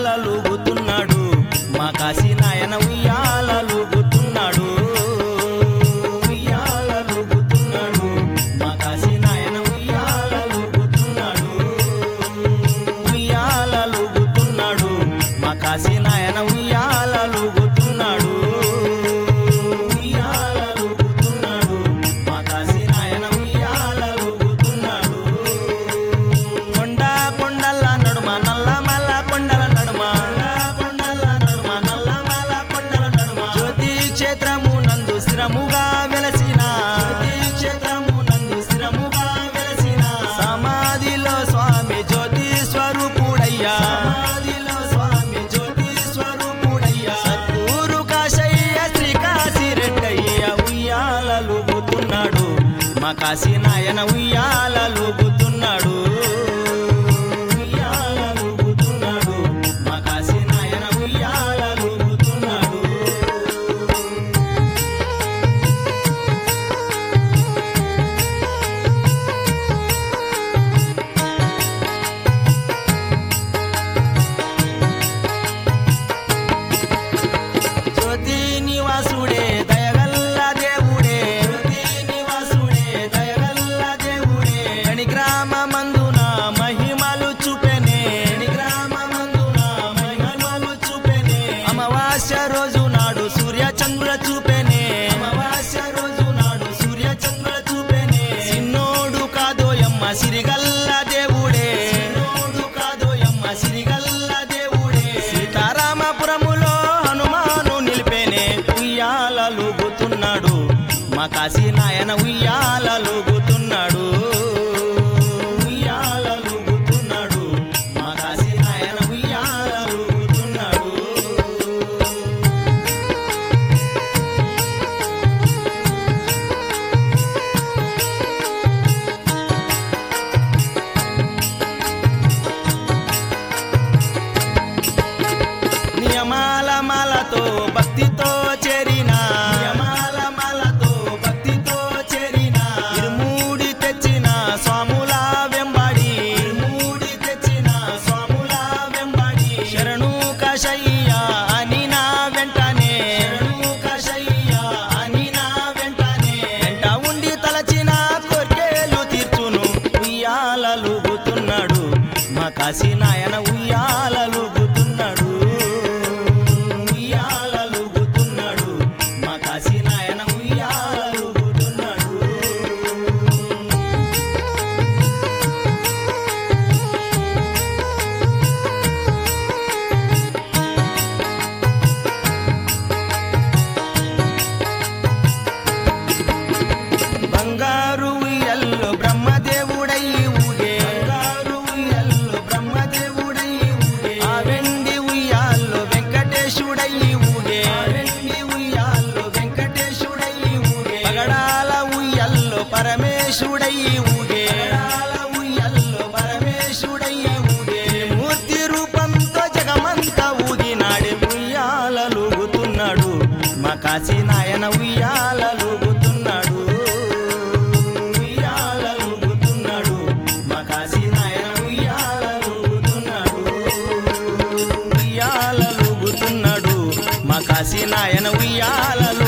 ఉయ్యాలలుగుతున్నాడు మా కాశీ నాయన ఉయ్యాలలుగుతున్నాడు ఉయ్యాలలుగుతున్నాడు మా కాశీ నాయన ఉయ్యాలలుగుతున్నాడు ఉయ్యాలలుగుతున్నాడు మా కాశీ నాయన ఉయ్యాలలుగుతున్నాడు ఉయ్యాలలుగుతున్నాడు మా కాశీ నాయన ఉయ్యాలలుగుతున్నాడు కొండ కొండల నడుమ నల్ల మల్ల కొండల నడుమ కొండల నడుమ నల్ల మల్ల కొండల నడుమ జ్యోతి క్షేత్రము నందు స్థిరముగా వెలసిన జ్యోతి క్షేత్రము నందు స్థిరముగా వెలసిన సమాధిలో స్వామి జ్యోతి స్వరూపుడయ్యా సమాధిలో స్వామి జ్యోతి స్వరూపుడయ్యా సద్గురు కాశయ్య శ్రీ కాశీ రెడ్డయ్య ఉయ్యాలలుగుతున్నాడు మా కాశీ నాయన ఉయ్యాలలుగుతున్నాడు ఉయ్యాలలుగుతున్నాడు మా కాశీ నాయన ఉయ్యాలలుగుతున్నాడు జ్యోతి నివాసుడే దయగల్ల దేవుడే జ్యోతి నివాసుడే దయగల్ల దేవుడే గణి గ్రామ మందున మహిమలు చూపెనే గణి గ్రామ మందున మహిమలు చూపెనే అమావాస్య రోజు నాడు సూర్య చంద్రుల చూపెనే అమావాస్య రోజు నాడు సూర్య చంద్రుల చూపెనే సిన్నోడు కాదోయమ్మ సిరిగల్ల దేవుడే సిన్నోడు కాదోయమ్మ సిరిగల్ల దేవుడే సీతారామపురములో హనుమాను నిలిపేనే ఉయ్యాలలుగుతున్నాడు మా కాశీ నాయన ఉయ్యాలలుగుతున్నాడు ఉయ్యాలలుగుతున్నాడు మా కాశీ నాయన ఉయ్యాలలుగుతున్నాడు నియమాల మాలతో భక్తితో చేరిన నియమాల మాలతో భక్తితో చేరిన ఇరుమూడి తెచ్చిన స్వాముల వెంబడి ఇరుమూడి తెచ్చిన స్వాముల వెంబడి శరణు కషయ్య అని నా వెంటనే శరణు కషయ్య అని నా వెంటనే వెంట ఉండి తలచిన కోర్కెలు తీర్చును ఉయ్యాలలుగుతున్నాడు మా కాశీ నాయన ఉయ్యాలలుగుతున్నాడు ఉయ్యాలలుగుతున్నాడు మా కాశీ నాయన ఉయ్యాలలుగుతున్నాడు బంగారు ఉయ్యల్లో బ్రహ్మదేవుడై ఊగే బంగారు ఉయ్యల్లో బ్రహ్మదేవుడై ఊగే ఆ వెండి ఉయ్యాల్లో వెంకటేశుడై ఊగే ఆ వెండి ఉయ్యాల్లో వెంకటేశుడై ఊగే పగడాల ఉయ్యల్లో పరమేశుడై ఊగే పగడాల ఉయ్యల్లో పరమేశుడై ఊగే మూర్తి రూపంతో జగమంతా ఊగినాడే ఉయ్యాలలుగుతున్నాడు మా కాశీ నాయన ఉయ్యాలలుగుతున్నాడు ఉయ్యాలలుగుతున్నాడు మా కాశీ నాయన ఉయ్యాలలుగుతున్నాడు ఉయ్యాలలుగుతున్నాడు మా కాశీ నాయన ఉయ్యాలలు